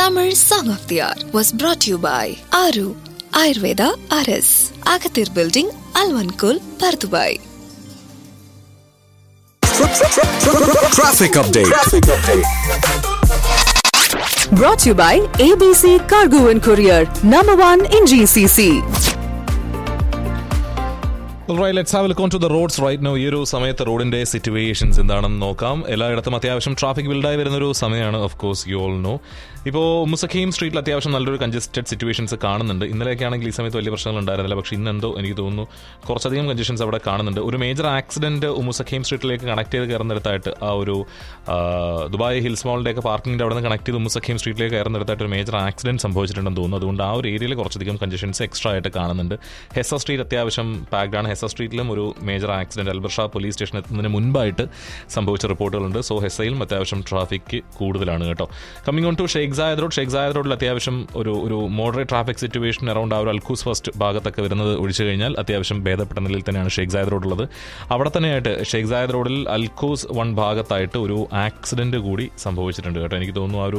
Tamil Song of the Hour was brought to you by Aru Ayurveda RS, Agathir Building, Alvankul, Pardubai. Traffic update. Brought to you by ABC Cargo and Courier, number one in GCC. Right let's have look on to the roads right no ഈ ഒരു സമയത്ത് റോഡിന്റെ situations എന്താണെന്ന് നോക്കാം എല്ലായിടത്തും അത്യാവശ്യം traffic ബിൽഡായി വരുന്ന ഒരു സമയമാണ് of course you all know ഇപ്പോൾ മുസഖീം സ്ട്രീറ്റിൽ അത്യാവശ്യം നല്ലൊരു കൺജസ്റ്റഡ് സിറ്റുവേഷൻസ് കാണുന്നുണ്ട് ഇന്നലെയൊക്കെ ആണെങ്കിൽ ഈ സമയത്ത് വലിയ പ്രശ്നങ്ങൾ ഉണ്ടായിരുന്നില്ല പക്ഷേ ഇന്ന് എന്തോ എനിക്ക് തോന്നുന്നു കുറച്ചധികം കൺജഷൻസ് അവിടെ കാണുന്നുണ്ട് ഒരു മേജർ ആക്സിഡന്റ് മുസഖീം സ്ട്രീറ്റിലേക്ക് കണക്ട് ചെയ്ത് കയറുന്നിടത്തായിട്ട് ആ ഒരു ആ, ദുബായ് ഹിൽസ് മോളിന്റെ ഒക്കെ പാർക്കിംഗിന്റെ അവിടെ നിന്ന് കണക്ട് ചെയ്ത് മുസഖീം സ്ട്രീറ്റിലേക്ക് കയറുന്നിടത്തായിട്ട് ഒരു മേജർ ആക്സിഡന്റ് സംഭവിച്ചിട്ടുണ്ടെന്ന് തോന്നുന്നു അതുകൊണ്ട് ആ ഒരു ഏരിയയിൽ കുറച്ചധികം കൺജഷൻസ് എക്സ്ട്രാ ആയിട്ട് കാണുന്നുണ്ട് ഹെസ സ്ട്രീറ്റ് അത്യാവശ്യം പാക്ഡ് ആണ് ഹെസ സ്ട്രീറ്റിലും ഒരു major accident Al Barsha police station എത്തുന്നതിന് മുൻപായിട്ട് സംഭവിച്ച റിപ്പോർട്ടുകളുണ്ട് സോ ഹെസയിലും അത്യാവശ്യം ട്രാഫിക് കൂടുതലാണ് കേട്ടോ coming on to Sheikh Zayed road Sheikh Zayed റോഡിൽ അത്യാവശ്യം ഒരു ഒരു മോഡറേറ്റ് ട്രാഫിക് സിറ്റുവേഷൻ അറൌണ്ട് ആ ഒരു അൽഖൂസ് ഫസ്റ്റ് ഭാഗത്തൊക്കെ വരുന്നത് ഒഴിച്ചു കഴിഞ്ഞാൽ അത്യാവശ്യം ഭേദപ്പെട്ട നിലയിൽ തന്നെയാണ് ഷേഖ് സായദ് റോഡ് ഉള്ളത് അവിടെ തന്നെയായിട്ട് ഷേഖ് സായദ് റോഡിൽ അൽഖൂസ് വൺ ഭാഗത്തായിട്ട് ഒരു ആക്സിഡന്റ് കൂടി സംഭവിച്ചിട്ടുണ്ട് കേട്ടോ എനിക്ക് തോന്നുന്നു ആ ഒരു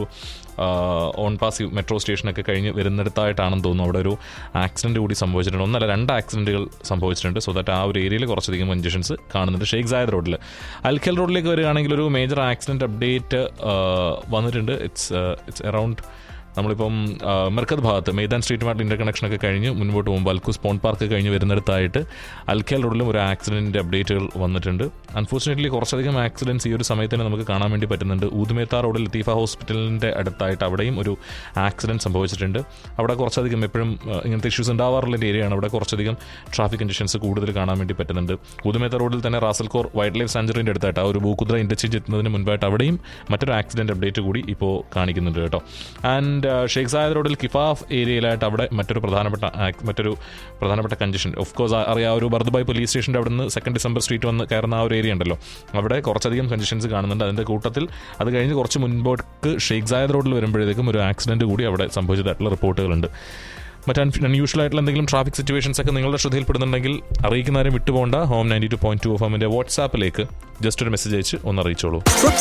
ഓൺ പാസ് മെട്രോ സ്റ്റേഷനൊക്കെ കഴിഞ്ഞ് വരുന്നിടത്തായിട്ടാണെന്ന് തോന്നുന്നു അവിടെ ഒരു ആക്സിഡന്റ് കൂടി സംഭവിച്ചിട്ടുണ്ട് ഒന്നല്ല രണ്ട് ആക്സിഡന്റുകൾ സംഭവിച്ചിട്ടുണ്ട് സോ ദാറ്റ് ആ ഒരു ഏരിയയിൽ കുറച്ചധികം കൺജഷൻസ് കാണുന്നുണ്ട് ഷേഖ് സായദ് റോഡിൽ അൽഖൽ റോഡിലേക്ക് വരികയാണെങ്കിൽ ഒരു മേജർ ആക്സിഡന്റ് അപ്ഡേറ്റ് വന്നിട്ടുണ്ട് ഇറ്റ്സ് ഇറ്റ്സ് അറൌണ്ട് നമ്മളിപ്പം ആ, മെർക്കത്ത് ഭാഗത്ത് മെയ്താൻ സ്ട്രീറ്റുമായിട്ട് ഇന്റർ കണക്ഷൻ ഒക്കെ കഴിഞ്ഞ് മുൻപോട്ട് പോകുമ്പോൾ അൽക്കു സ്പോൺ പാർക്ക് കഴിഞ്ഞ് വരുന്നിടത്തായിട്ട് അൽക്കേൽ റോഡിലും ഒരു ആക്സിഡന്റിന്റെ അപ്ഡേറ്റുകൾ വന്നിട്ടുണ്ട് അൺഫോർച്ചുനേറ്റ്ലി കുറച്ചധികം ആക്സിഡൻസ് ഈ ഒരു സമയത്ത് തന്നെ നമുക്ക് കാണാൻ വേണ്ടി പറ്റുന്നുണ്ട് ഊതുമേത്ത റോഡിൽ ലത്തീഫ ഹോസ്പിറ്റലിന്റെ അടുത്തായിട്ട് അവിടെയും ഒരു ആക്സിഡന്റ് സംഭവിച്ചിട്ടുണ്ട് അവിടെ കുറച്ചധികം എപ്പോഴും ആ, ഇങ്ങനത്തെ ഇഷ്യൂസ് ഉണ്ടാവാറുള്ള ഒരു ഏരിയയാണ് അവിടെ കുറച്ചധികം ട്രാഫിക് കണ്ടീഷൻസ് കൂടുതൽ കാണാൻ വേണ്ടി പറ്റുന്നുണ്ട് ഊതുമേത്ത റോഡിൽ തന്നെ റാസൽകോർ വൈൽഡ് ലൈഫ് സാഞ്ചുറിന്റെ അടുത്തായിട്ട് ആ ഒരു ഭൂക്കുദ്ര ഇന്റർചേഞ്ച് എത്തുന്നതിന് മുൻപായിട്ട് അവിടെയും മറ്റൊരു ആക്സിഡന്റ് അപ്ഡേറ്റ് കൂടി ഇപ്പോൾ കാണിക്കുന്നുണ്ട് കേട്ടോ ആൻഡ് ഷേഖ് സായദ് റോഡിൽ കിഫാഫ് ഏരിയയിലായിട്ട് അവിടെ മറ്റൊരു പ്രധാനപ്പെട്ട ആക്- മറ്റൊരു പ്രധാനപ്പെട്ട കണ്ടീഷൻ ഓഫ് കോഴ്സ് അറിയാം ആ ഒരു ബർദുബായ് പോലീസ് സ്റ്റേഷൻ്റെ അവിടെ നിന്ന് സെക്കൻഡ് ഡിസംബർ സ്ട്രീറ്റ് വന്ന് കയറുന്ന ആ ഒരു ഏരിയ ഉണ്ടല്ലോ അവിടെ കുറച്ചധികം കണ്ടീഷൻസ് കാണുന്നുണ്ട് അതിൻ്റെ കൂട്ടത്തിൽ അത് കഴിഞ്ഞ് കുറച്ച് മുൻപോട്ട് ഷേഖ് സായദ് റോഡിൽ വരുമ്പോഴത്തേക്കും ഒരു ആക്സിഡന്റ് കൂടി അവിടെ സംഭവിച്ചതായിട്ടുള്ള റിപ്പോർട്ടുകളുണ്ട് മറ്റ് അൺയൂഷ്വൽ ആയിട്ടുള്ള എന്തെങ്കിലും ട്രാഫിക് സിറ്റുവേഷൻസ് ഒക്കെ നിങ്ങളുടെ ശ്രദ്ധയിൽപ്പെടുന്നുണ്ടെങ്കിൽ അറിയിക്കുന്നവരെ വിട്ടുപോകണ്ട home ninety two point two F എമ്മിന്റെ വാട്സാപ്പിലേക്ക് ജസ്റ്റ് ഒരു മെസ്സേജ് അയച്ച് ഒന്ന് അറിയിച്ചോളൂ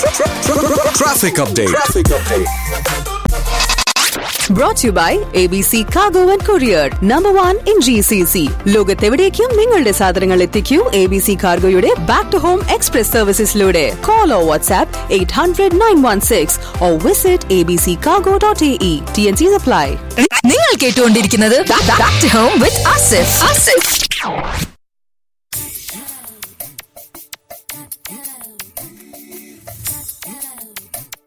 Traffic update. Brought to you by ABC Cargo and Courier, number one in GCC. ലോകത്തെവിടേക്കും നിങ്ങളുടെ സാധനങ്ങൾ എത്തിക്കൂ എ ബി സി കാർഗോയുടെ ബാക്ക് ടു ഹോം എക്സ്പ്രസ് സർവീസസിലൂടെ call or WhatsApp eight hundred nine one six or visit A B C cargo dot A E T N C supply നിങ്ങൾ കേട്ടുകൊണ്ടിരിക്കുന്നത് Back to Home with Asif. Asif.